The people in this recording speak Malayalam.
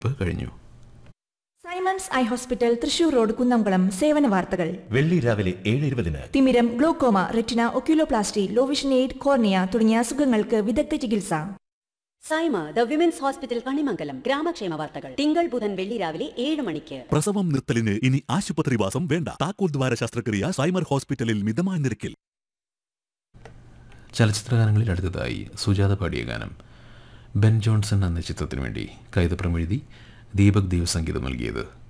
ഇപ്പ് കഴിഞ്ഞു Simons eye hospital Thrissur road Kunnamkulam സേവന വാർത്തകൾ വെള്ളി രാവിലെ ഏഴ് ഇരുപതിന് തിമിരം glaucoma retina oculoplasty low vision aid cornea തുടങ്ങിയ അസുഖങ്ങൾക്ക് വിദഗ്ധ ചികിത്സ Saima the women's hospital Kanimangalam ഗ്രാമക്ഷേമ വാർത്തകൾ തിങ്കൾ ബുധൻ വെള്ളി രാവിലെ ഏഴ് മണിക്ക് പ്രസവം നിർത്തലിന് ഇനി ആശുപത്രിവാസം വേണ്ട താക്കോൽ ദ്വാര ശസ്ത്രക്രിയ സൈമർ ഹോസ്പിറ്റലിൽ മിതമായ നിരക്കിൽ ചലച്ചിത്ര ഗാനങ്ങളിൽ അടുത്തതായി സുജാത പാടിയ ഗാനം ബെൻ ജോൺസൺ എന്ന ചിത്രത്തിനു വേണ്ടി കൈതപ്രം എഴുതി ദീപക് ദേവ് സംഗീതം നൽകിയത്